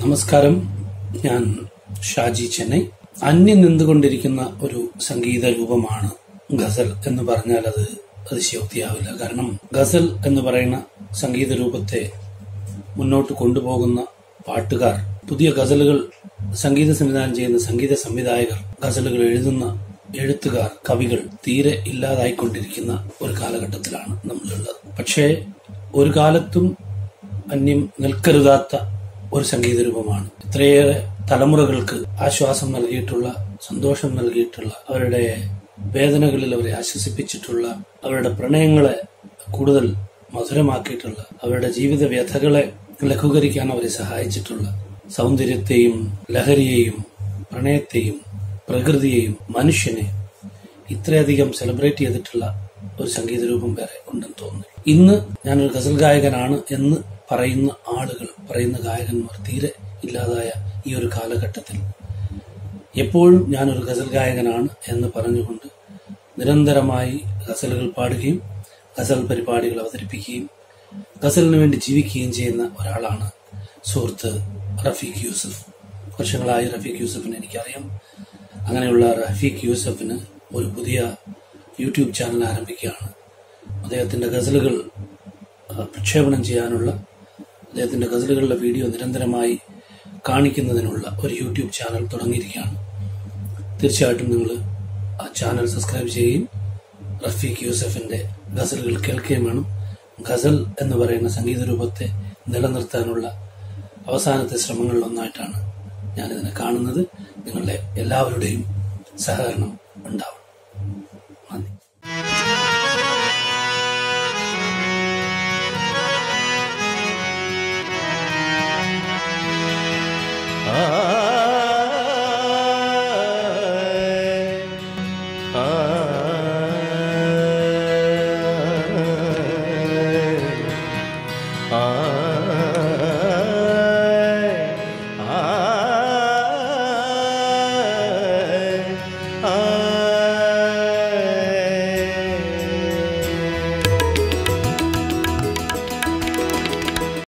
നമസ്കാരം ഞാൻ ഷാജി ചെന്നൈ അന്യം നിന്നുകൊണ്ടിരിക്കുന്ന ഒരു സംഗീത രൂപമാണ് ഗസൽ എന്ന് പറഞ്ഞാൽ അത് അതിശയോക്തിയാവില്ല കാരണം ഗസൽ എന്ന് പറയുന്ന സംഗീത രൂപത്തെ മുന്നോട്ട് കൊണ്ടുപോകുന്ന പാട്ടുകാർ പുതിയ ഗസലുകൾ സംഗീത സംവിധാനം ചെയ്യുന്ന സംഗീത സംവിധായകർ ഗസലുകൾ എഴുതുന്ന എഴുത്തുകാർ കവികൾ തീരെ ഇല്ലാതായിക്കൊണ്ടിരിക്കുന്ന ഒരു കാലഘട്ടത്തിലാണ് നമ്മളുള്ളത് പക്ഷേ ഒരു കാലത്തും അന്യം നിൽക്കരുതാത്ത ഒരു സംഗീത രൂപമാണ് ഇത്രയേറെ തലമുറകൾക്ക് ആശ്വാസം നൽകിയിട്ടുള്ള സന്തോഷം നൽകിയിട്ടുള്ള അവരുടെ വേദനകളിൽ അവരെ ആശ്വസിപ്പിച്ചിട്ടുള്ള അവരുടെ പ്രണയങ്ങളെ കൂടുതൽ മധുരമാക്കിയിട്ടുള്ള അവരുടെ ജീവിത വ്യഥകളെ ലഘൂകരിക്കാൻ അവരെ സഹായിച്ചിട്ടുള്ള സൗന്ദര്യത്തെയും ലഹരിയെയും പ്രണയത്തെയും പ്രകൃതിയെയും മനുഷ്യനെ ഇത്രയധികം സെലിബ്രേറ്റ് ചെയ്തിട്ടുള്ള ഒരു സംഗീത രൂപം വേറെ ഉണ്ടെന്ന് തോന്നുന്നു ഇന്ന് ഞാനൊരു ഗസൽ ഗായകനാണ് എന്ന് പറയുന്ന ആളുകൾ പറയുന്ന ഗായകന്മാർ തീരെ ഇല്ലാതായ ഈ ഒരു കാലഘട്ടത്തിൽ എപ്പോഴും ഞാനൊരു ഗസൽ ഗായകനാണ് എന്ന് പറഞ്ഞുകൊണ്ട് നിരന്തരമായി ഗസലുകൾ പാടുകയും ഗസൽ പരിപാടികൾ അവതരിപ്പിക്കുകയും ഗസലിന് വേണ്ടി ജീവിക്കുകയും ചെയ്യുന്ന ഒരാളാണ് സുഹൃത്ത് റഫീഖ് യൂസഫ് വർഷങ്ങളായി റഫീഖ് യൂസഫിനെ എനിക്കറിയാം അങ്ങനെയുള്ള റഫീഖ് യൂസഫിന് ഒരു പുതിയ യൂട്യൂബ് ചാനൽ ആരംഭിക്കുകയാണ് അദ്ദേഹത്തിന്റെ ഗസലുകൾ ആ, പ്രക്ഷേപണം ചെയ്യാനുള്ള അദ്ദേഹത്തിന്റെ ഗസലുകളുടെ വീഡിയോ നിരന്തരമായി കാണിക്കുന്നതിനുള്ള ഒരു യൂട്യൂബ് ചാനൽ തുടങ്ങിയിരിക്കുകയാണ് തീർച്ചയായിട്ടും നിങ്ങൾ ആ ചാനൽ സബ്സ്ക്രൈബ് ചെയ്യുകയും റഫീഖ് യൂസഫിന്റെ ഗസലുകൾ കേൾക്കുകയും വേണം ഗസൽ എന്ന് പറയുന്ന സംഗീത രൂപത്തെ നിലനിർത്താനുള്ള അവസാനത്തെ ശ്രമങ്ങളിൽ ഒന്നായിട്ടാണ് ഞാനിതിനെ കാണുന്നത് നിങ്ങളുടെ എല്ലാവരുടെയും സഹകരണം ഉണ്ടാവണം